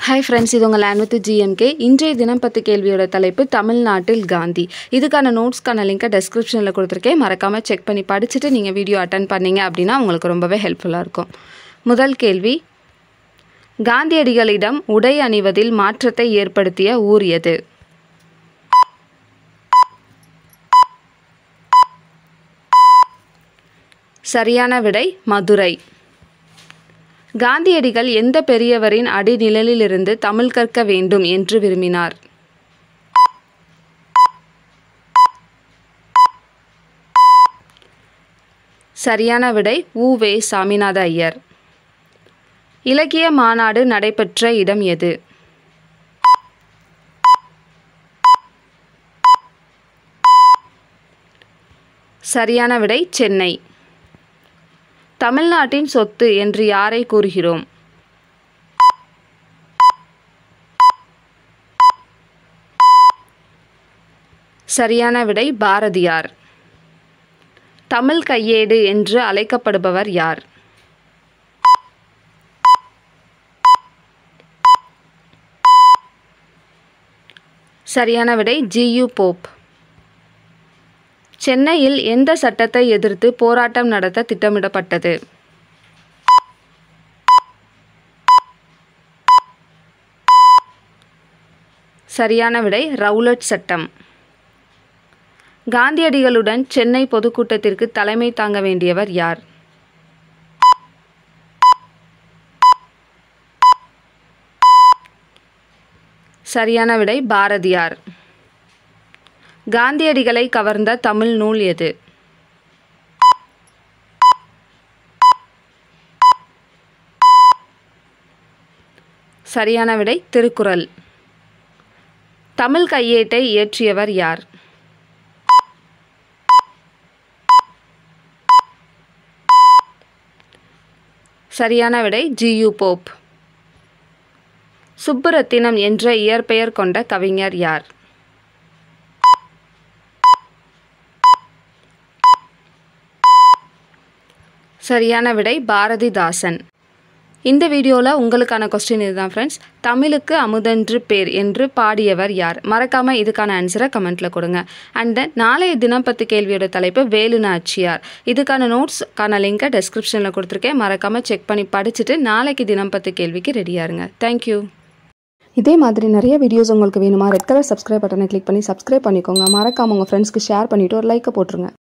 hi friends இது உங்கள் land with GMK இன்றைய தினம் பத்து கேள்வியோட தலைப்பு தமிழ்நாட்டில் காந்தி இதுக்கான நோட்ஸ்க்கான லிங்கை டெஸ்கிரிப்ஷனில் கொடுத்துருக்கேன் மறக்காமல் செக் பண்ணி படிச்சுட்டு நீங்கள் வீடியோ அட்டன் பண்ணீங்க அப்படின்னா உங்களுக்கு ரொம்பவே ஹெல்ப்ஃபுல்லாக இருக்கும் முதல் கேள்வி காந்தியடிகளிடம் உடை அணிவதில் மாற்றத்தை ஏற்படுத்திய ஊர் எது சரியான விடை மதுரை காந்தியடிகள் எந்த பெரியவரின் அடிநிழலிலிருந்து தமிழ் கற்க வேண்டும் என்று விரும்பினார் சரியான விடை உவே சாமிநாத ஐயர் இலக்கிய மாநாடு நடைபெற்ற இடம் எது சரியான விடை சென்னை தமிழ்நாட்டின் சொத்து என்று யாரை கூறுகிறோம் சரியான விடை பாரதியார் தமிழ் கையேடு என்று அழைக்கப்படுபவர் யார் சரியான விடை ஜியு போப் சென்னையில் எந்த சட்டத்தை எதிர்த்து போராட்டம் நடத்த திட்டமிடப்பட்டது சரியான விடை ரவுலட் சட்டம் காந்தியடிகளுடன் சென்னை பொதுக்கூட்டத்திற்கு தலைமை தாங்க வேண்டியவர் யார் சரியான விடை பாரதியார் காந்தியடிகளை கவர்ந்த தமிழ் நூல் எது சரியான விடை திருக்குறள் தமிழ் கையேட்டை இயற்றியவர் யார் சரியான விடை ஜியு போப் சுப்புரத்தினம் என்ற இயற்பெயர் கொண்ட கவிஞர் யார் சரியான விடை பாரதிதாசன் இந்த வீடியோவில் உங்களுக்கான கொஸ்டின் இதுதான் ஃப்ரெண்ட்ஸ் தமிழுக்கு அமுதன்று பேர் என்று பாடியவர் யார் மறக்காமல் இதுக்கான ஆன்சரை கமெண்ட்டில் கொடுங்க அண்ட் தென் நாளைய தினம் பத்து கேள்வியோட தலைப்பு வேலு நாச்சியார் இதுக்கான நோட்ஸ்க்கான லிங்கை டெஸ்கிரிப்ஷனில் கொடுத்துருக்கேன் மறக்காமல் செக் பண்ணி படிச்சுட்டு நாளைக்கு தினம் பத்து கேள்விக்கு ரெடியாக இருங்க தேங்க்யூ இதே மாதிரி நிறைய வீடியோஸ் உங்களுக்கு வேணுமா ரெட் கலர் சப்ஸ்கிரைப் பட்டனை கிளிக் பண்ணி சப்ஸ்கிரைப் பண்ணிக்கோங்க மறக்காமல் உங்கள் ஃப்ரெண்ட்ஸ்க்கு ஷேர் பண்ணிவிட்டு ஒரு லைக்கை போட்டுருங்க